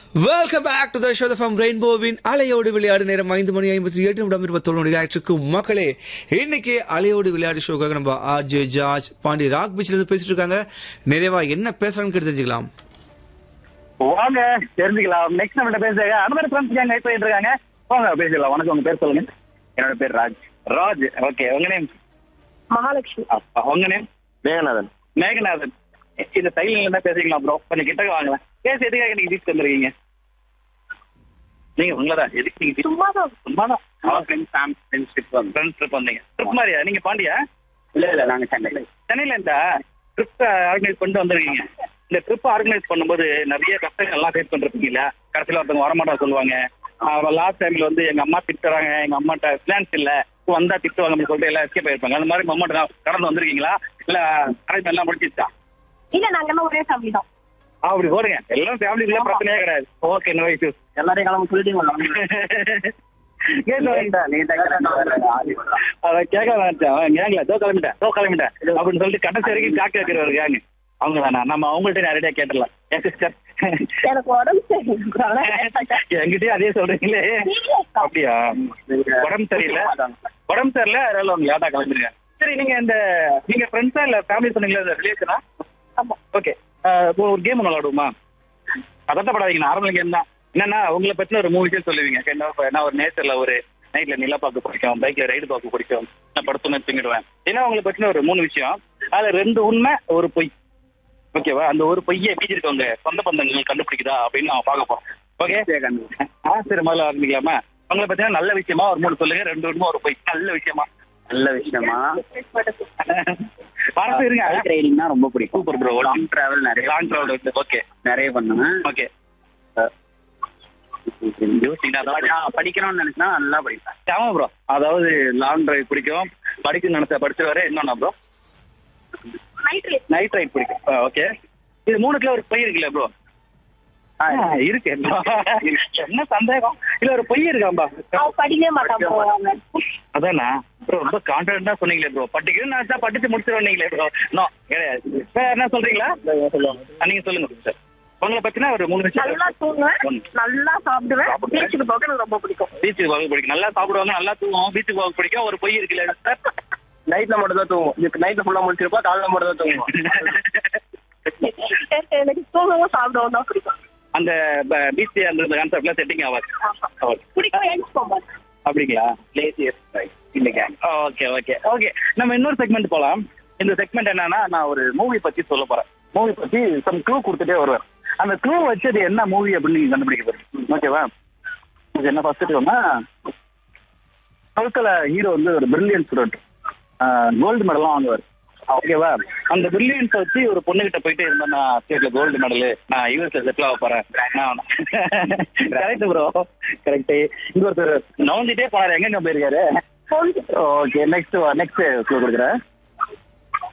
Welcome back to the show from ரெயின்போவின் அலையோடு விளையாடு நேரம் ஐந்து மணி ஐம்பத்தி எட்டு நிமிடம் இருபத்தொன்று மணி ஆயிற்றுக்கு மக்களே இன்னைக்கு அலையோடு விளையாடு ஷோக்காக நம்ம ஆர்ஜே ஜார்ஜ் பாண்டி ராக் பீச்ல இருந்து பேசிட்டு இருக்காங்க நிறைவா என்ன பேசுறாங்கன்னு கேட்டு தெரிஞ்சுக்கலாம் வாங்க தெரிஞ்சுக்கலாம் நெக்ஸ்ட் நம்ம பேசுறாங்க அனுமதி ஃப்ரெண்ட்ஸ் கேங்க வெயிட் பண்ணிட்டு இருக்காங்க வாங்க பேசலாம் வணக்கம் உங்க பேர் சொல்லுங்க என்னோட பேர் ராஜ் ராஜ் ஓகே உங்க நேம் மகாலட்சுமி உங்க நேம் மேகநாதன் மேகநாதன் இந்த சைட்ல என்ன பேசிக்கலாம் ப்ரோ கொஞ்சம் கிட்ட வாங்கலாம் பேசி எதுக்காக நீங்க டீச் வந்திருக்கீங்க நீங்க உங்களதான் எதுக்கு நீங்க சும்மாதான் சும்மாதான் ஃப்ரெண்ட்ஸ் ஃப்ரெண்ட்ஷிப் ஃப்ரெண்ட்ஸ் ட்ரிப் வந்தீங்க ட்ரிப் மாதிரியா நீங்க பாண்டியா இல்ல இல்ல நாங்க சென்னையில சென்னையில இந்த ட்ரிப் ஆர்கனைஸ் பண்ணிட்டு வந்திருக்கீங்க இந்த ட்ரிப் ஆர்கனைஸ் பண்ணும்போது நிறைய கஷ்டங்கள் எல்லாம் ஃபேஸ் பண்ணிருப்பீங்களா கடைசியில் ஒருத்தவங்க வரமாட்டா சொல்லுவாங்க லாஸ்ட் டைம்ல வந்து எங்க அம்மா திட்டுறாங்க எங்க அம்மாட்ட பிளான்ஸ் இல்ல வந்தா திட்டுவாங்க அப்படின்னு சொல்லிட்டு எல்லாம் எஸ்கேப் ஆயிருப்பாங்க அந்த மாதிரி அம்மாட்ட கடந்து வந்திருக்கீங்களா இல்ல அரேஞ்ச் எல்லாம் முடிச்சிச்சா இல்ல நாங்க எல்லாம் ஒரே ஃபேமிலி தான் அப்படி போடுங்க எல்லாம் ஃபேமிலிக்குள்ள பிரச்சனையே கிடையாது ஓகே நோ இஷ்யூஸ் எல்லாரையும் கிளம்ப சொல்லிட்டீங்களா அதான் கேட்க வேண்டாம் கேங்கல தோ கிளம்பிட்டேன் தோ கிளம்பிட்டேன் அப்படின்னு சொல்லிட்டு கடைசி வரைக்கும் காக்க வைக்கிறவர் கேங்க அவங்க தானா நம்ம அவங்கள்ட்ட நேரடியா கேட்டுடலாம் என் சிஸ்டர் எனக்கு உடம்பு சரியில்லை என்கிட்டயே அதே சொல்றீங்களே அப்படியா உடம்பு சரியில்லை உடம்பு சரியில்லை அதனால அவங்க லேட்டா கிளம்பிருங்க சரி நீங்க இந்த நீங்க ஃப்ரெண்ட்ஸா இல்ல ஃபேமிலி சொன்னீங்களா ரிலேஷனா ஆமா ஓகே ஒரு கேம் விளாடுவோமா பதட்டப்படாதீங்க நார்மல் கேம் தான் என்னன்னா உங்களை பத்தின ஒரு மூணு விஷயம் சொல்லுவீங்க என்ன நான் ஒரு நேச்சர்ல ஒரு நைட்ல நிலா பார்க்க பிடிக்கும் பைக்ல ரைடு பார்க்க பிடிக்கும் நான் படுத்துன்னு தூங்கிடுவேன் ஏன்னா உங்களை பத்தின ஒரு மூணு விஷயம் அதுல ரெண்டு உண்மை ஒரு பொய் ஓகேவா அந்த ஒரு பொய்யை மீதி இருக்கவங்க சொந்த பந்தங்கள் கண்டுபிடிக்குதா அப்படின்னு நான் பார்க்க போறோம் ஓகே ஆ சரி முதல்ல ஆரம்பிக்கலாமா உங்களை பத்தின நல்ல விஷயமா ஒரு மூணு சொல்லுங்க ரெண்டு உண்மை ஒரு பொய் நல்ல விஷயமா நல்ல விஷயமா பார்த்து இருங்க பைக் ரைடிங்னா ரொம்ப பிடிக்கும் சூப்பர் ப்ரோ லாங் டிராவல் நிறைய லாங் ட்ராவல் ஓகே நிறைய பண்ணுவேன் ஓகே நான் படிக்கணும்னு நினைச்சா நல்லா படிப்பேன் ஆமா ப்ரோ அதாவது லாங் டிரைவ் பிடிக்கும் படிக்கணும்னு நினைச்சா படிச்சிருவாரு என்னன்னா bro night race night ride பிடிக்கும் ஓகே இது மூணுக்குள்ள ஒரு பொய் இருக்குல்ல ப்ரோ இருக்கு என்ன சந்தேகம் இல்ல ஒரு பொய் இருக்காம்பா அவன் படிக்கவே மாட்டான் போவாங்க அதானா ப்ரோ ரொம்ப கான்பிடண்டா சொன்னீங்களே ப்ரோ படிக்கணும்னு நினைச்சா படிச்சு முடிச்சிருவீங்களே ப்ரோ நோ கிடையாது வேற என்ன சொல்றீங்களா ஆ, நீங்க சொல்லுங்க சார் உங்களை பத்தினா ஒரு மூணு நல்லா விஷயம் தூங்குவேன் நல்லா சாப்பிடுவேன் பீச்சுக்கு போக எனக்கு ரொம்ப பிடிக்கும் பீச்சுக்கு போக பிடிக்கும் நல்லா சாப்பிடுவாங்க நல்லா தூங்குவோம் பீச்சுக்கு போக பிடிக்கும் ஒரு பொய் இருக்குல்ல சார் நைட்ல மட்டும் தான் தூங்குவோம் நைட்ல ஃபுல்லா முடிச்சிருப்பா காலைல மட்டும் தான் தூங்குவோம் எனக்கு தூங்கவும் சாப்பிடவும் தான் பிடிக்கும் அந்த பீச் அந்த கான்செப்ட்ல செட்டிங் ஆகாது ஆமா. பிடிக்கும் எழுந்து போகும்போது அப்படிங்களா இந்த கேங் ஓகே ஓகே ஓகே நம்ம இன்னொரு செக்மெண்ட் போலாம் இந்த செக்மெண்ட் என்னன்னா நான் ஒரு மூவி பத்தி சொல்ல போறேன் மூவி பத்தி சம் க்ளூ கொடுத்துட்டே வருவேன் அந்த க்ளூ வச்சு அது என்ன மூவி அப்படின்னு நீங்க கண்டுபிடிக்க போறீங்க ஓகேவா இது என்ன ஃபர்ஸ்ட் க்ளூனா டுவெல்த்தில் ஹீரோ வந்து ஒரு பிரில்லியன் ஸ்டூடெண்ட் கோல்டு மெடலாம் வாங்குவார் ஓகேவா அந்த பிரில்லியன்ஸ் வச்சு ஒரு பொண்ணுகிட்ட போயிட்டு இருந்தா நான் ஸ்டேட்ல கோல்டு மெடலு நான் யூஎஸ்ல செட்டில் ஆக போறேன் கரெக்ட் ப்ரோ கரெக்ட் இங்க ஒருத்தர் நவுந்துட்டே போனாரு எங்க போயிருக்காரு போகுது. ஓகே நெக்ஸ்ட் நெக்ஸ்ட் க்ளூ கொடுக்குறேன்